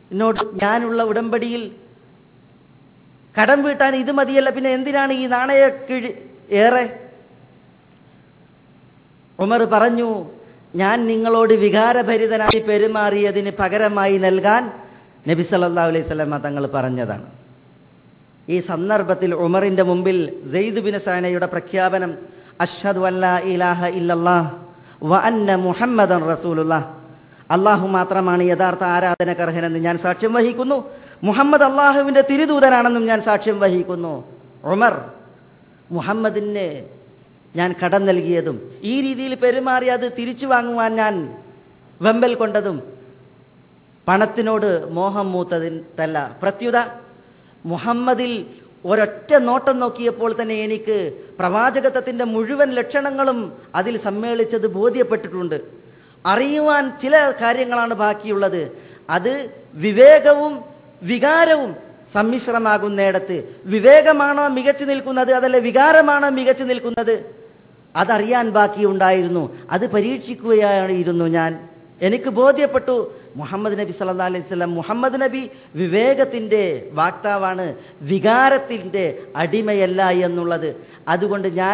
എന്നോട് ഞാനുള്ള ഉടമ്പടിയിൽ കടം വീട്ടാൻ ഇത് മതിയല്ല പിന്നെ എന്തിനാണ് ഈ നാണയ കിഴി ഏറെ ഉമർ പറഞ്ഞു ഞാൻ നിങ്ങളോട് വികാരഭരിതനായി പെരുമാറിയതിന് പകരമായി നൽകാൻ നബി സല്ലല്ലാഹു അലൈഹി സ്വലമ തങ്ങൾ പറഞ്ഞതാണ് ഈ സന്ദർഭത്തിൽ ഉമറിന്റെ മുമ്പിൽ സെയ്ദ് ബിൻ സാനയുടെ പ്രഖ്യാപനം അഷ്ഹദു അല്ലാ ഇലാഹ ഇല്ലല്ലാഹ് വ അന്ന മുഹമ്മദൻ റസൂലുള്ളാഹ് അള്ളാഹു മാത്രമാണ് യഥാർത്ഥ ആരാധനകർഹനെന്ന് ഞാൻ സാക്ഷ്യം വഹിക്കുന്നു മുഹമ്മദ് അള്ളാഹുവിന്റെ തിരുദൂതനാണെന്നും ഞാൻ സാക്ഷ്യം വഹിക്കുന്നു ഉമർ മുഹമ്മദിന് ഞാൻ കടം നൽകിയതും ഈ രീതിയിൽ പെരുമാറി അത് തിരിച്ചു വാങ്ങുവാൻ ഞാൻ വെമ്പൽ കൊണ്ടതും പണത്തിനോട് മോഹം മൂത്തതിട്ടല്ല പ്രത്യുത മുഹമ്മദിൽ ഒരൊറ്റ നോട്ടം നോക്കിയപ്പോൾ തന്നെ എനിക്ക് പ്രവാചകത്വത്തിൻ്റെ മുഴുവൻ ലക്ഷണങ്ങളും അതിൽ സമ്മേളിച്ചത് ബോധ്യപ്പെട്ടിട്ടുണ്ട് അറിയുവാൻ ചില കാര്യങ്ങളാണ് ബാക്കിയുള്ളത് അത് വിവേകവും വികാരവും സമ്മിശ്രമാകുന്നിടത്ത് വിവേകമാണോ മികച്ചു നിൽക്കുന്നത് അതല്ല വികാരമാണോ മികച്ചു നിൽക്കുന്നത് അതറിയാൻ ബാക്കിയുണ്ടായിരുന്നു അത് പരീക്ഷിക്കുകയായിരുന്നു ഞാൻ എനിക്ക് ബോധ്യപ്പെട്ടു മുഹമ്മദ് നബി സല്ലാ അലൈഹി സ്വലം മുഹമ്മദ് നബി വിവേകത്തിൻ്റെ വാക്താവാണ് വികാരത്തിൻ്റെ അടിമയല്ല എന്നുള്ളത് അതുകൊണ്ട് ഞാൻ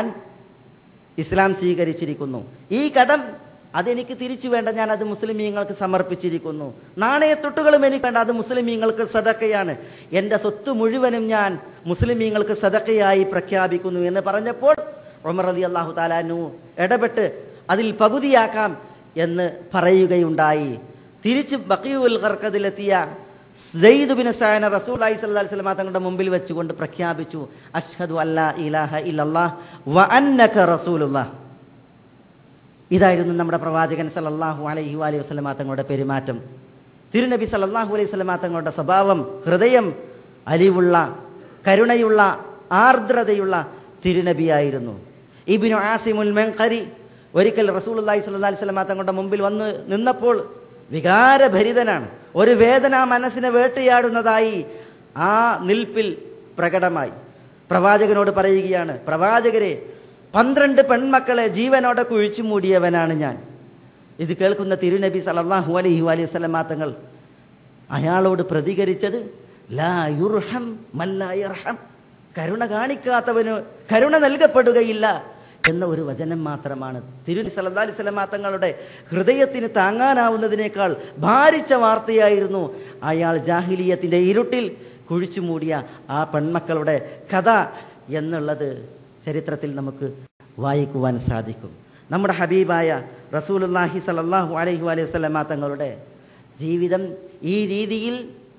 ഇസ്ലാം സ്വീകരിച്ചിരിക്കുന്നു ഈ കടം അതെനിക്ക് തിരിച്ചു വേണ്ട ഞാൻ അത് മുസ്ലിമീങ്ങൾക്ക് സമർപ്പിച്ചിരിക്കുന്നു നാണയത്തൊട്ടുകളും എനിക്ക് വേണ്ട അത് മുസ്ലിമീങ്ങൾക്ക് സദക്കയാണ് എൻ്റെ സ്വത്ത് മുഴുവനും ഞാൻ മുസ്ലിമീങ്ങൾക്ക് സദക്കയായി പ്രഖ്യാപിക്കുന്നു എന്ന് പറഞ്ഞപ്പോൾ ഉമർ അലി അള്ളാഹു താലാനു ഇടപെട്ട് അതിൽ പകുതിയാക്കാം എന്ന് പറയുകയുണ്ടായി തിരിച്ച് ബക്കിയുൽ ഖർക്കതിലെത്തിയ സെയ്ദ് ബിൻ സായന റസൂൽ അലൈഹി സ്വല്ലല്ലാഹി അലൈഹി വസല്ലം തങ്ങളുടെ മുമ്പിൽ വെച്ചുകൊണ്ട് പ്രഖ്യാപിച്ചു അഷ്ഹദു അല്ലാ ഇലാഹ ഇല്ലല്ലാഹ് വ അന്നക റസൂലുള്ളാഹ് ഇതായിരുന്നു നമ്മുടെ പ്രവാചകൻ സല്ലല്ലാഹു അലൈഹി അലൈഹി വസല്ലമ തങ്ങളുടെ പെരുമാറ്റം തിരുനബി സല്ലല്ലാഹു അലൈഹി വസല്ലമ തങ്ങളുടെ സ്വഭാവം ഹൃദയം അലിവുള്ള കരുണയുള്ള ആർദ്രതയുള്ള തിരുനബിയായിരുന്നു ഇബിനു ആസിമുൽ മെങ്കരി ഒരിക്കൽ റസൂലുള്ളാഹി സ്വല്ലല്ലാഹി അലൈഹി വസല്ലമ തങ്ങളുടെ മുമ്പിൽ വന്ന് നിന്നപ്പോൾ വികാരഭരിതനാണ് ഒരു വേദന മനസ്സിനെ വേട്ടയാടുന്നതായി ആ നിൽപ്പിൽ പ്രകടമായി പ്രവാചകനോട് പറയുകയാണ് പ്രവാചകരെ പന്ത്രണ്ട് പെൺമക്കളെ ജീവനോടെ കുഴിച്ചു മൂടിയവനാണ് ഞാൻ ഇത് കേൾക്കുന്ന തിരുനബി സല്ലല്ലാഹു അലൈഹി അലൈഹി വസല്ലമ തങ്ങൾ അയാളോട് പ്രതികരിച്ചത് ലാ യുർഹം മല്ലാ യർഹം കരുണ കാണിക്കാത്തവന് കരുണ നൽകപ്പെടുകയില്ല എന്ന ഒരു വചനം മാത്രമാണ് തിരുനബി സല്ലല്ലാഹു അലൈഹി വസല്ലമ തങ്ങളുടെ ഹൃദയത്തിന് താങ്ങാനാവുന്നതിനേക്കാൾ ഭാരിച്ച വാർത്തയായിരുന്നു അയാൾ ജാഹിലിയത്തിന്റെ ഇരുട്ടിൽ കുഴിച്ചു മൂടിയ ആ പെൺമക്കളുടെ കഥ എന്നുള്ളത് ചരിത്രത്തിൽ നമുക്ക് വായിക്കുവാൻ സാധിക്കും നമ്മുടെ ഹബീബായ റസൂലുല്ലാഹി സലല്ലാഹു അലൈഹി അലൈഹി വസല്ലമ തങ്ങളുടെ ജീവിതം ഈ രീതിയിൽ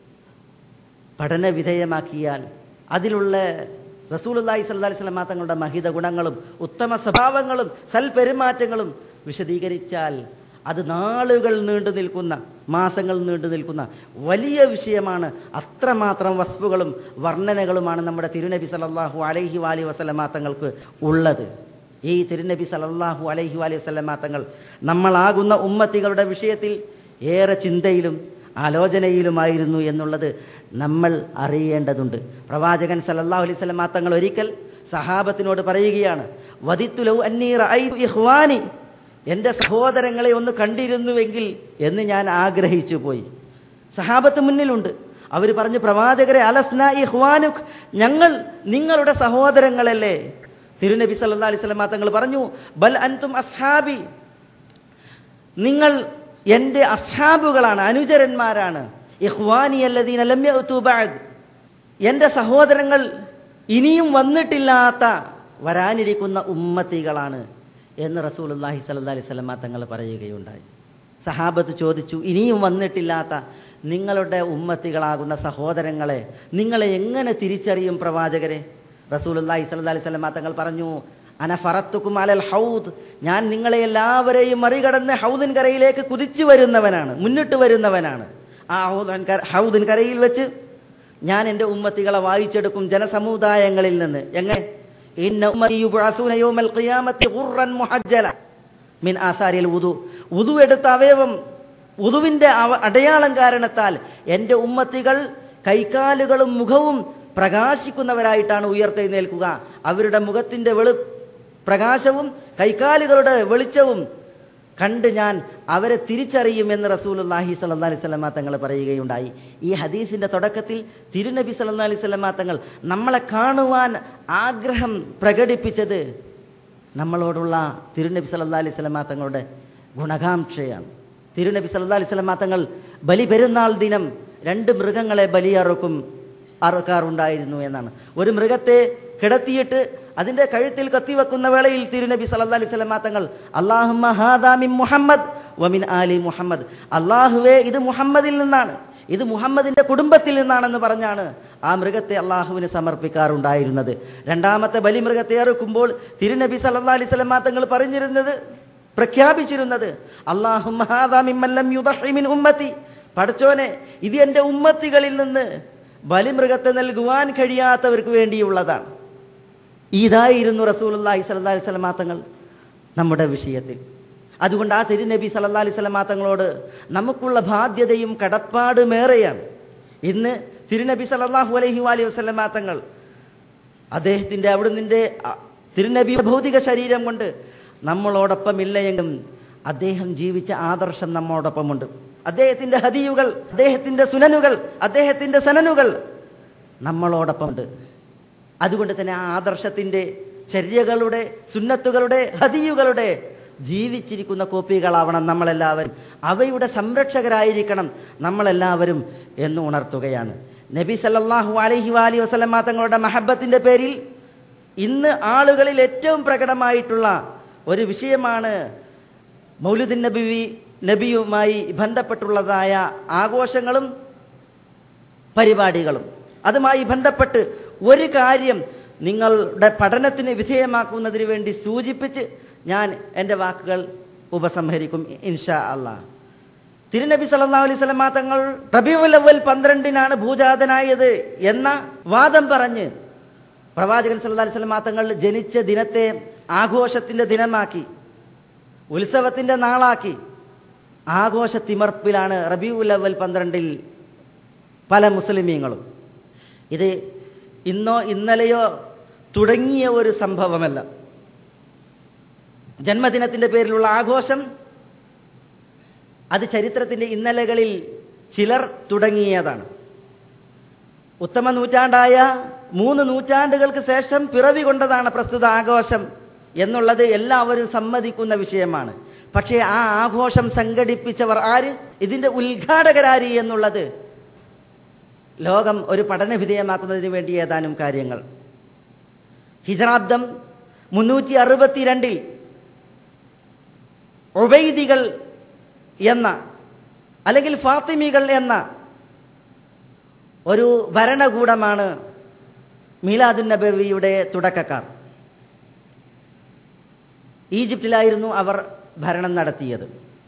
പഠന വിധേയമാക്കിയാൽ അതിലുള്ള റസൂലുല്ലാഹി സല്ലല്ലാഹി അലൈഹി വസല്ലമ തങ്ങളുടെ മഹിത ഗുണങ്ങളും ഉത്തമ സ്വഭാവങ്ങളും സൽപെരുമാറ്റങ്ങളും വിശദീകരിച്ചാൽ അത് നാളുകൾ നീണ്ടു നിൽക്കുന്ന മാസങ്ങൾ നീണ്ടു നിൽക്കുന്ന വലിയ വിഷയമാണ് അത്രമാത്രം വസ്തുക്കളും വർണ്ണനകളുമാണ് നമ്മുടെ തിരുനബി സല്ലല്ലാഹു അലൈഹി വാലി വസല്ലമ തങ്ങൾക്ക് ഉള്ളത് ഈ തിരുനബി സല്ലല്ലാഹു അലൈഹി വാലി വസല്ലമ തങ്ങൾ നമ്മളാകുന്ന ഉമ്മത്തികളുടെ വിഷയത്തിൽ ഏറെ ചിന്തയിലും ആലോചനയിലുമായിരുന്നു എന്നുള്ളത് നമ്മൾ അറിയേണ്ടതുണ്ട് പ്രവാചകൻ സല്ലല്ലാഹു അലൈഹി വസല്ലമ തങ്ങൾ ഒരിക്കൽ സഹാബത്തിനോട് പറയുകയാണ് വദിത്തുലൗ അന്നീ റഅയ്തു ഇഖ്വാനി എൻ്റെ സഹോദരങ്ങളെ ഒന്ന് കണ്ടിരുന്നുവെങ്കിൽ എന്ന് ഞാൻ ആഗ്രഹിച്ചു പോയി സഹാബത്ത് മുന്നിലുണ്ട് അവർ പറഞ്ഞു പ്രവാചകരെ അലസ്ന ഇഹ്വാനുഖ് ഞങ്ങൾ നിങ്ങളുടെ സഹോദരങ്ങളല്ലേ തിരുനബി സല്ലല്ലാഹു അലൈഹി വസല്ലം തങ്ങൾ പറഞ്ഞു ബൽ അൻതും അസ്ഹാബി നിങ്ങൾ എൻ്റെ അസ്ഹാബുകളാണ് അനുചരന്മാരാണ് ഇഹ്വാനി അല്ലദീന ലം യഅ്തു ബഅദ് എൻ്റെ സഹോദരങ്ങൾ ഇനിയും വന്നിട്ടില്ലാത്ത വരാനിരിക്കുന്ന ഉമ്മത്തികളാണ് എന്ന് റസൂലുള്ളാഹി സ്വല്ലല്ലാഹി അലൈഹി വസല്ലം തങ്ങൾ പറയുകയുണ്ടായി സഹാബത്ത് ചോദിച്ചു ഇനിയും വന്നിട്ടില്ലാത്ത നിങ്ങളുടെ ഉമ്മത്തികളാകുന്ന സഹോദരങ്ങളെ നിങ്ങളെ എങ്ങനെ തിരിച്ചറിയും പ്രവാചകരെ റസൂലുള്ളാഹി സ്വല്ലല്ലാഹി അലൈഹി വസല്ലം തങ്ങൾ പറഞ്ഞു അന ഫറത്തുക്കും അലൽ ഹൗദ് ഞാൻ നിങ്ങളെ എല്ലാവരെയും മറികടന്ന് ഹൗദിൻ കരയിലേക്ക് കുതിച്ചു വരുന്നവനാണ് മുന്നിട്ട് വരുന്നവനാണ് ആ ഹൗദൻ കര ഹൗദിൻ കരയിൽ വെച്ച് ഞാൻ എൻ്റെ ഉമ്മത്തികളെ വായിച്ചെടുക്കും ജനസമുദായങ്ങളിൽ നിന്ന് എങ്ങനെ ഇന്ന ഉമ്മത്തി യുബ്അസൂന യൗമൽ ഖിയാമത്തി ഖുർറൻ മുഹജ്ജല മിൻ ആസാരിൽ ഉദു ഉദു എടുത്ത അവയവം ഉദുവിൻ്റെ അവ അടയാളം കാരണത്താൽ എൻ്റെ ഉമ്മത്തികൾ കൈക്കാലുകളും മുഖവും പ്രകാശിക്കുന്നവരായിട്ടാണ് ഉയർത്തെഴുന്നേൽക്കുക അവരുടെ മുഖത്തിൻ്റെ വെളു പ്രകാശവും കൈക്കാലുകളുടെ വെളിച്ചവും കണ്ട് ഞാൻ അവരെ തിരിച്ചറിയുമെന്ന് റസൂലുല്ലാഹി സല്ലാ അലൈഹി സ്വലമ തങ്ങൾ പറയുകയുണ്ടായി ഈ ഹദീസിൻ്റെ തുടക്കത്തിൽ തിരുനബി സല്ലാ അലൈഹി സ്വലമ തങ്ങൾ നമ്മളെ കാണുവാൻ ആഗ്രഹം പ്രകടിപ്പിച്ചത് നമ്മളോടുള്ള തിരുനബി സല്ലാ അലൈഹി സ്വലമ തങ്ങളുടെ ഗുണകാംക്ഷയാണ് തിരുനബി സല്ലാ അലൈഹി സ്വലമ തങ്ങൾ ബലി പെരുന്നാൾ ദിനം രണ്ട് മൃഗങ്ങളെ ബലിയറുക്കും അറുക്കാറുണ്ടായിരുന്നു എന്നാണ് ഒരു മൃഗത്തെ കിടത്തിയിട്ട് അതിൻ്റെ കഴുത്തിൽ കത്തിവെക്കുന്ന വേളയിൽ തിരുനബി സല്ലാ അലൈഹി സ്വലമ തങ്ങൾ അള്ളാഹുമിൻ മുഹമ്മദ് വമിൻ ആലി മുഹമ്മദ് അള്ളാഹുവേ ഇത് മുഹമ്മദിൽ നിന്നാണ് ഇത് മുഹമ്മദിന്റെ കുടുംബത്തിൽ നിന്നാണെന്ന് പറഞ്ഞാണ് ആ മൃഗത്തെ അള്ളാഹുവിന് സമർപ്പിക്കാറുണ്ടായിരുന്നത് രണ്ടാമത്തെ ബലിമൃഗത്തെ അറുക്കുമ്പോൾ തിരുനബി സല്ലാ അലൈഹി സ്വലമ തങ്ങൾ പറഞ്ഞിരുന്നത് പ്രഖ്യാപിച്ചിരുന്നത് അള്ളാഹുമിൻ ഉമ്മത്തി പഠിച്ചോനെ ഇത് എൻ്റെ ഉമ്മത്തികളിൽ നിന്ന് ബലിമൃഗത്തെ നൽകുവാൻ കഴിയാത്തവർക്ക് വേണ്ടിയുള്ളതാണ് ഇതായിരുന്നു റസൂലുല്ലാഹി സല്ലാ അലൈഹി സ്വലമാ തങ്ങൾ നമ്മുടെ വിഷയത്തിൽ അതുകൊണ്ട് ആ തിരുനബി സല്ലാ അലൈഹി സ്വലമാ തങ്ങളോട് നമുക്കുള്ള ബാധ്യതയും കടപ്പാടുമേറെയാണ് ഇന്ന് തിരുനബി സല്ലാഹു അലൈഹി അലൈഹി വസ്ലമാ തങ്ങൾ അദ്ദേഹത്തിൻ്റെ അവിടുന്നിൻ്റെ തിരുനബി ഭൗതിക ശരീരം കൊണ്ട് നമ്മളോടൊപ്പം ഇല്ലയെങ്കിലും അദ്ദേഹം ജീവിച്ച ആദർശം നമ്മോടൊപ്പമുണ്ട് അദ്ദേഹത്തിൻ്റെ ഹദിയുകൾ അദ്ദേഹത്തിൻ്റെ സുനനുകൾ അദ്ദേഹത്തിൻ്റെ സനനുകൾ നമ്മളോടൊപ്പമുണ്ട് അതുകൊണ്ട് തന്നെ ആ ആദർശത്തിൻ്റെ ചര്യകളുടെ സുന്നത്തുകളുടെ ഹദിയുകളുടെ ജീവിച്ചിരിക്കുന്ന കോപ്പികളാവണം നമ്മളെല്ലാവരും അവയുടെ സംരക്ഷകരായിരിക്കണം നമ്മളെല്ലാവരും എന്ന് ഉണർത്തുകയാണ് നബി സല്ലാഹു അലഹി വാലി വസ്ലമ തങ്ങളുടെ മഹബത്തിൻ്റെ പേരിൽ ഇന്ന് ആളുകളിൽ ഏറ്റവും പ്രകടമായിട്ടുള്ള ഒരു വിഷയമാണ് മൗലുദ്ദീൻ നബി നബിയുമായി ബന്ധപ്പെട്ടുള്ളതായ ആഘോഷങ്ങളും പരിപാടികളും അതുമായി ബന്ധപ്പെട്ട് ഒരു കാര്യം നിങ്ങളുടെ പഠനത്തിന് വിധേയമാക്കുന്നതിന് വേണ്ടി സൂചിപ്പിച്ച് ഞാൻ എൻ്റെ വാക്കുകൾ ഉപസംഹരിക്കും ഇൻഷാ അള്ളാ തിരുനബി സല്ലാ അലൈഹി സ്വലമ തങ്ങൾ റബിയുൽ അവൽ പന്ത്രണ്ടിനാണ് ഭൂജാതനായത് എന്ന വാദം പറഞ്ഞ് പ്രവാചകൻ സല്ലാ അലൈഹി സ്വലമ തങ്ങൾ ജനിച്ച ദിനത്തെ ആഘോഷത്തിൻ്റെ ദിനമാക്കി ഉത്സവത്തിൻ്റെ നാളാക്കി ആഘോഷ തിമർപ്പിലാണ് റബിയുൽ അവൽ പന്ത്രണ്ടിൽ പല മുസ്ലിമീങ്ങളും ഇത് ഇന്നോ ഇന്നലെയോ തുടങ്ങിയ ഒരു സംഭവമല്ല ജന്മദിനത്തിൻ്റെ പേരിലുള്ള ആഘോഷം അത് ചരിത്രത്തിൻ്റെ ഇന്നലകളിൽ ചിലർ തുടങ്ങിയതാണ് ഉത്തമ നൂറ്റാണ്ടായ മൂന്ന് നൂറ്റാണ്ടുകൾക്ക് ശേഷം പിറവി കൊണ്ടതാണ് പ്രസ്തുത ആഘോഷം എന്നുള്ളത് എല്ലാവരും സമ്മതിക്കുന്ന വിഷയമാണ് പക്ഷേ ആ ആഘോഷം സംഘടിപ്പിച്ചവർ ആര് ഇതിൻ്റെ ഉദ്ഘാടകരാര് എന്നുള്ളത് ലോകം ഒരു പഠന വിധേയമാക്കുന്നതിന് വേണ്ടി ഏതാനും കാര്യങ്ങൾ ഹിജറാബ്ദം മുന്നൂറ്റി അറുപത്തിരണ്ടിൽ ഒബൈദികൾ എന്ന അല്ലെങ്കിൽ ഫാത്തിമികൾ എന്ന ഒരു ഭരണകൂടമാണ് മീലാദുൻ നബവിയുടെ തുടക്കക്കാർ ഈജിപ്തിലായിരുന്നു അവർ ഭരണം നടത്തിയത്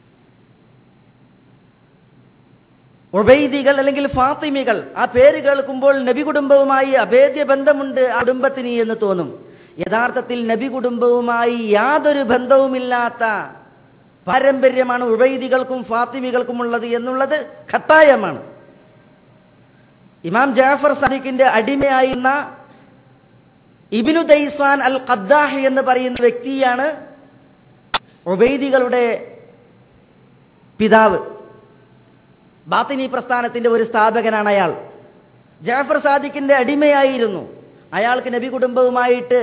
ഒബൈദികൾ അല്ലെങ്കിൽ ഫാത്തിമികൾ ആ പേര് കേൾക്കുമ്പോൾ നബി കുടുംബവുമായി അഭേദ്യ ബന്ധമുണ്ട് ആ കുടുംബത്തിന് എന്ന് തോന്നും യഥാർത്ഥത്തിൽ നബി കുടുംബവുമായി യാതൊരു ബന്ധവുമില്ലാത്ത പാരമ്പര്യമാണ് ഉബൈദികൾക്കും ഫാത്തിമികൾക്കും ഉള്ളത് എന്നുള്ളത് ഖട്ടായമാണ് ഇമാം ജാഫർ സദിഖിന്റെ അടിമയായിരുന്ന ഇബിനു ദൈസ്വാൻ അൽ ഖദ്ദാഹ് എന്ന് പറയുന്ന വ്യക്തിയാണ് ഒബൈദികളുടെ പിതാവ് ബാത്തിനി പ്രസ്ഥാനത്തിന്റെ ഒരു സ്ഥാപകനാണ് അയാൾ ജാഫർ സാദിഖിന്റെ അടിമയായിരുന്നു അയാൾക്ക് നബി കുടുംബവുമായിട്ട്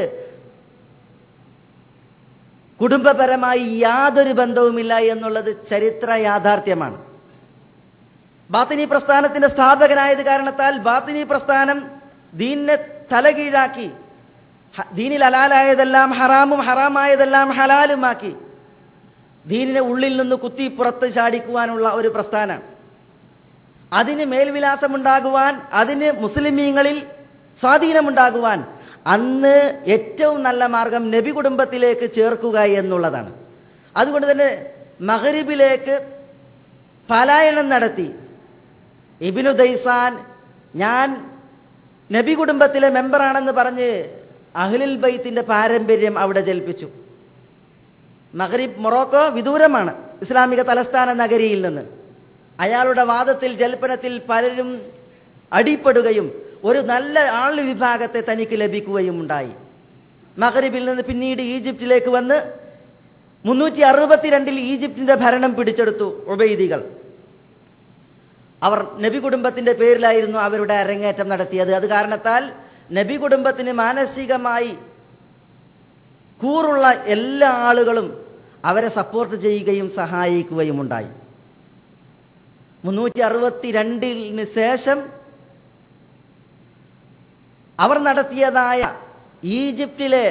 കുടുംബപരമായി യാതൊരു ബന്ധവുമില്ല എന്നുള്ളത് ചരിത്ര യാഥാർത്ഥ്യമാണ് ബാത്തിനി പ്രസ്ഥാനത്തിന്റെ സ്ഥാപകനായത് കാരണത്താൽ ബാത്തിനി പ്രസ്ഥാനം ദീനിനെ തലകീഴാക്കി ഹ- ദീനിൽ ഹലാലായതെല്ലാം ഹറാമും ഹറാമായതെല്ലാം ഹലാലുമാക്കി ദീനിനെ ഉള്ളിൽ നിന്ന് കുത്തി പുറത്ത് ചാടിക്കുവാനുള്ള ഒരു പ്രസ്ഥാനം അതിന് മേൽവിലാസമുണ്ടാകുവാൻ അതിന് മുസ്ലിമീങ്ങളിൽ സ്വാധീനമുണ്ടാകുവാൻ അന്ന് ഏറ്റവും നല്ല മാർഗം നബി കുടുംബത്തിലേക്ക് ചേർക്കുക എന്നുള്ളതാണ് അതുകൊണ്ട് തന്നെ മഹരിബിലേക്ക് പലായനം നടത്തി ഇബിനു ദൈസാൻ ഞാൻ നബി കുടുംബത്തിലെ മെമ്പറാണെന്ന് പറഞ്ഞ് അഹ്ലിൽ ബൈത്തിൻ്റെ പാരമ്പര്യം അവിടെ ജൽപ്പിച്ചു മഹരിബ് മൊറോക്കോ വിദൂരമാണ് ഇസ്ലാമിക തലസ്ഥാന നഗരിയിൽ നിന്ന് അയാളുടെ വാദത്തിൽ ജൽപ്പനത്തിൽ പലരും അടിപ്പെടുകയും ഒരു നല്ല ആൾ വിഭാഗത്തെ തനിക്ക് ലഭിക്കുകയും ഉണ്ടായി മഹരിബിൽ നിന്ന് പിന്നീട് ഈജിപ്തിലേക്ക് വന്ന് മുന്നൂറ്റി അറുപത്തിരണ്ടിൽ ഈജിപ്തിന്റെ ഭരണം പിടിച്ചെടുത്തു ഉബൈദികൾ അവർ നബി കുടുംബത്തിന്റെ പേരിലായിരുന്നു അവരുടെ അരങ്ങേറ്റം നടത്തിയത് അത് കാരണത്താൽ നബി കുടുംബത്തിന് മാനസികമായി കൂറുള്ള എല്ലാ ആളുകളും അവരെ സപ്പോർട്ട് ചെയ്യുകയും സഹായിക്കുകയും ഉണ്ടായി മുന്നൂറ്റി അറുപത്തി രണ്ടിന് ശേഷം അവർ നടത്തിയതായ ഈജിപ്തിലെ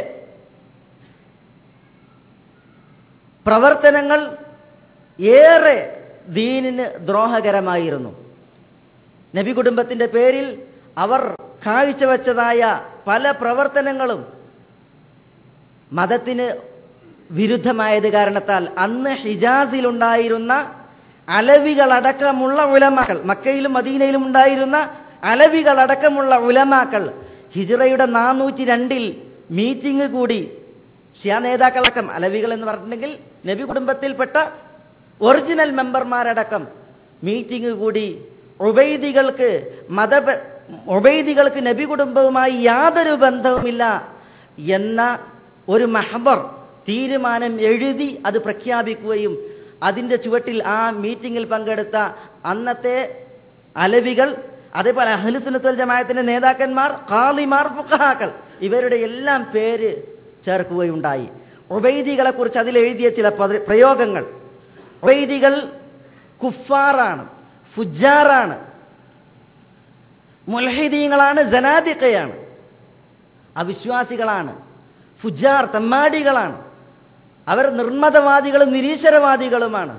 പ്രവർത്തനങ്ങൾ ഏറെ ദീനിന് ദ്രോഹകരമായിരുന്നു നബി കുടുംബത്തിൻ്റെ പേരിൽ അവർ കാഴ്ചവെച്ചതായ പല പ്രവർത്തനങ്ങളും മതത്തിന് വിരുദ്ധമായത് കാരണത്താൽ അന്ന് ഹിജാസിലുണ്ടായിരുന്ന അലവികളടക്കമുള്ള ഉലമാക്കൾ മക്കയിലും മദീനയിലും ഉണ്ടായിരുന്ന അലവികളടക്കമുള്ള ഉലമാക്കൾ ഹിജ്റയുടെ നാനൂറ്റി രണ്ടിൽ മീറ്റിംഗ് കൂടി ഷിയ നേതാക്കളടക്കം അലവികൾ എന്ന് പറഞ്ഞിട്ടുണ്ടെങ്കിൽ നബി കുടുംബത്തിൽപ്പെട്ട ഒറിജിനൽ മെമ്പർമാരടക്കം മീറ്റിംഗ് കൂടി ഉബൈദികൾക്ക് മത ഉബൈദികൾക്ക് നബി കുടുംബവുമായി യാതൊരു ബന്ധവുമില്ല എന്ന ഒരു മഹബർ തീരുമാനം എഴുതി അത് പ്രഖ്യാപിക്കുകയും അതിൻ്റെ ചുവട്ടിൽ ആ മീറ്റിങ്ങിൽ പങ്കെടുത്ത അന്നത്തെ അലവികൾ അതേപോലെ അഹ്ലുസുന്നത്തുൽ ജമാഅത്തിന്റെ നേതാക്കന്മാർ ഖാദിമാർ ഫുഖഹാക്കൾ ഇവരുടെ എല്ലാം പേര് ചേർക്കുകയുണ്ടായി ഉബൈദികളെ കുറിച്ച് അതിൽ എഴുതിയ ചില പദ- പ്രയോഗങ്ങൾ ഉബൈദികൾ കുഫാറാണ് ഫുജാറാണ് മുൽഹിദീങ്ങളാണ് ജനാദിക്കയാണ് അവിശ്വാസികളാണ് ഫുജാർ തമ്മാടികളാണ് അവർ നിർമ്മതവാദികളും നിരീശ്വരവാദികളുമാണ്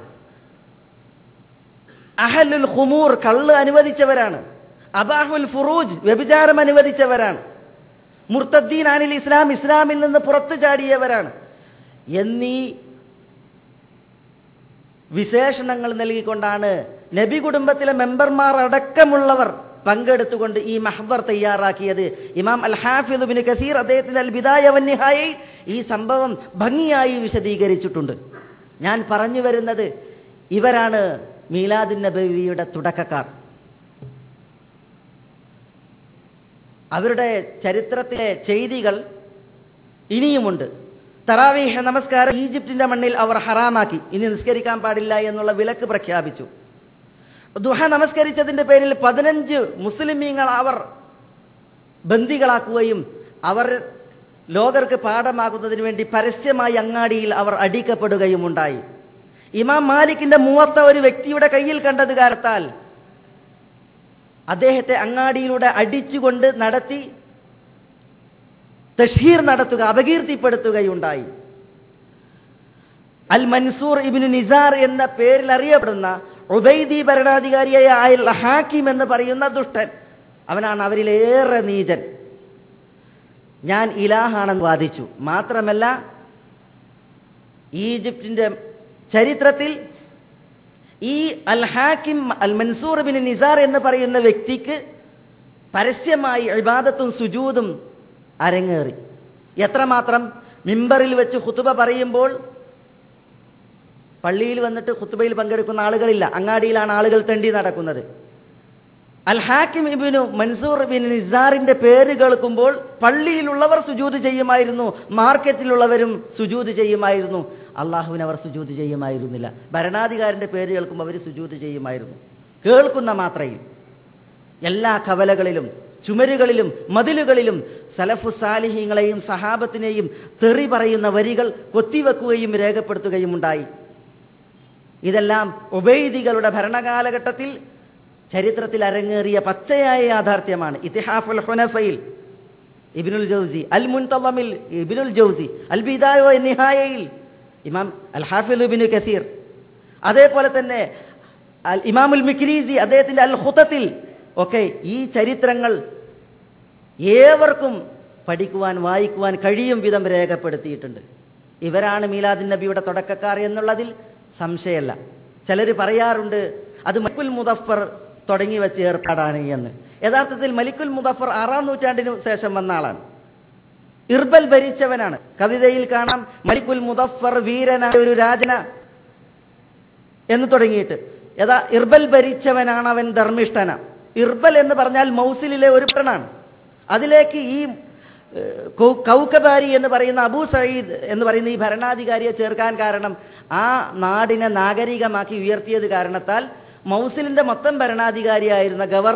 അഹലുൽ ഖുമൂർ കള്ള് അനുവദിച്ചവരാണ് അബാഹുൽ ഫുറൂജ് വ്യഭിചാരം അനുവദിച്ചവരാണ് മുർത്തദ്ദീൻ അനിൽ ഇസ്ലാം ഇസ്ലാമിൽ നിന്ന് പുറത്തു ചാടിയവരാണ് എന്നീ വിശേഷണങ്ങൾ നൽകിക്കൊണ്ടാണ് നബി കുടുംബത്തിലെ മെമ്പർമാർ അടക്കമുള്ളവർ പങ്കെടുത്തുകൊണ്ട് ഈ മഹബർ തയ്യാറാക്കിയത് ഇമാം അൽ ഹാഫിദ് ബിൻ കസീർ അദ്ദേഹത്തിന്റെ അൽ ബിദായ വന്യഹായി ഈ സംഭവം ഭംഗിയായി വിശദീകരിച്ചിട്ടുണ്ട് ഞാൻ പറഞ്ഞു വരുന്നത് ഇവരാണ് മീലാദുൻ നബവിയുടെ തുടക്കക്കാർ അവരുടെ ചരിത്രത്തിലെ ചെയ്തികൾ ഇനിയുമുണ്ട് തറാവീഹ നമസ്കാരം ഈജിപ്തിന്റെ മണ്ണിൽ അവർ ഹറാമാക്കി ഇനി നിസ്കരിക്കാൻ പാടില്ല എന്നുള്ള വിലക്ക് പ്രഖ്യാപിച്ചു ദുഹ നമസ്കരിച്ചതിന്റെ പേരിൽ പതിനഞ്ച് മുസ്ലിമീങ്ങൾ അവർ ബന്ദികളാക്കുകയും അവർ ലോകർക്ക് പാഠമാകുന്നതിന് വേണ്ടി പരസ്യമായി അങ്ങാടിയിൽ അവർ അടിക്കപ്പെടുകയും ഉണ്ടായി ഇമാം മാലിക്കിന്റെ മൂവത്ത ഒരു വ്യക്തിയുടെ കയ്യിൽ കണ്ടത് കാരത്താൽ അദ്ദേഹത്തെ അങ്ങാടിയിലൂടെ അടിച്ചുകൊണ്ട് നടത്തി തഷീർ നടത്തുക അപകീർത്തിപ്പെടുത്തുകയുണ്ടായി അൽ മൻസൂർ ഇബിനു നിസാർ എന്ന പേരിൽ അറിയപ്പെടുന്ന ഉബൈദി ഭരണാധികാരിയായ അൽ ഹാക്കിം എന്ന് പറയുന്ന ദുഷ്ടൻ അവനാണ് അവരിലേറെ നീചൻ ഞാൻ ഇലാഹാണെന്ന് വാദിച്ചു മാത്രമല്ല ഈജിപ്തിൻ്റെ ചരിത്രത്തിൽ ഈ Al Hakim Al Mansur bin Nizar എന്ന് പറയുന്ന വ്യക്തിക്ക് പരസ്യമായി ഇബാദത്തും സുജൂതും അരങ്ങേറി എത്രമാത്രം മിമ്പറിൽ വെച്ച് ഖുത്തുബ പറയുമ്പോൾ പള്ളിയിൽ വന്നിട്ട് ഖുത്തുബയിൽ പങ്കെടുക്കുന്ന ആളുകളില്ല അങ്ങാടിയിലാണ് ആളുകൾ തെണ്ടി നടക്കുന്നത് Al Hakim Ibn Mansur bin നിസാറിന്റെ പേര് കേൾക്കുമ്പോൾ പള്ളിയിലുള്ളവർ സുജൂത് ചെയ്യുമായിരുന്നു മാർക്കറ്റിലുള്ളവരും സുജൂത് ചെയ്യുമായിരുന്നു അള്ളാഹുവിന് അവർ സുജൂത് ചെയ്യുമായിരുന്നില്ല ഭരണാധികാരിന്റെ പേര് കേൾക്കുമ്പോൾ അവർ സുജൂത് ചെയ്യുമായിരുന്നു കേൾക്കുന്ന മാത്രയിൽ എല്ലാ കവലകളിലും ചുമരുകളിലും മതിലുകളിലും സലഫു സാലിഹീങ്ങളെയും സഹാബത്തിനെയും തെറി പറയുന്ന വരികൾ കൊത്തിവെക്കുകയും രേഖപ്പെടുത്തുകയും ഉണ്ടായി ഇതെല്ലാം ഉബൈദികളുടെ ഭരണകാലഘട്ടത്തിൽ ചരിത്രത്തിൽ അരങ്ങേറിയ പച്ചയായ യാഥാർത്ഥ്യമാണ് ഇത്തിഹാഫുൽ ഹുനഫയിൽ ഇബിനുൽ ജൗസി അൽ മുൻതമിൽ ഇബിനുൽ ജൗസി അൽ ബിദായോ നിഹായയിൽ ഇമാം അൽ ഹാഫിൽ ഇബിനു കസീർ അതേപോലെ തന്നെ അൽ ഇമാമുൽ മിക്രീസി അദ്ദേഹത്തിൻ്റെ അൽ ഹുത്തത്തിൽ ഒക്കെ ഈ ചരിത്രങ്ങൾ ഏവർക്കും പഠിക്കുവാൻ വായിക്കുവാൻ കഴിയും വിധം രേഖപ്പെടുത്തിയിട്ടുണ്ട് ഇവരാണ് മീലാദിൻ നബിയുടെ തുടക്കക്കാർ എന്നുള്ളതിൽ സംശയമല്ല ചിലർ പറയാറുണ്ട് അത് മലിക്കുൽ മുദഫർ തുടങ്ങി വെച്ച ഏർപ്പാടാണ് എന്ന് യഥാർത്ഥത്തിൽ മലിക്കുൽ മുദഫർ ആറാം നൂറ്റാണ്ടിന് ശേഷം വന്ന ആളാണ് ഇർബൽ ഭരിച്ചവനാണ് കവിതയിൽ കാണാം മലിക്കുൽ മുദഫർ വീരനായ ഒരു രാജന എന്ന് തുടങ്ങിയിട്ട് യഥാ ഇർബൽ ഭരിച്ചവനാണ് അവൻ ധർമ്മിഷ്ഠന ഇർബൽ എന്ന് പറഞ്ഞാൽ മൗസിലിലെ ഒരു പട്ടണാണ് അതിലേക്ക് ഈ ഏഹ്, കൗ- കൗക്കബാരി എന്ന് പറയുന്ന അബൂ സയ്യിദ് എന്ന് പറയുന്ന ഈ ഭരണാധികാരിയെ ചേർക്കാൻ കാരണം ആ നാടിനെ നാഗരികമാക്കി ഉയർത്തിയത് കാരണത്താൽ മൗസിലിന്റെ മൊത്തം ഭരണാധികാരിയായിരുന്ന ഗവർണർ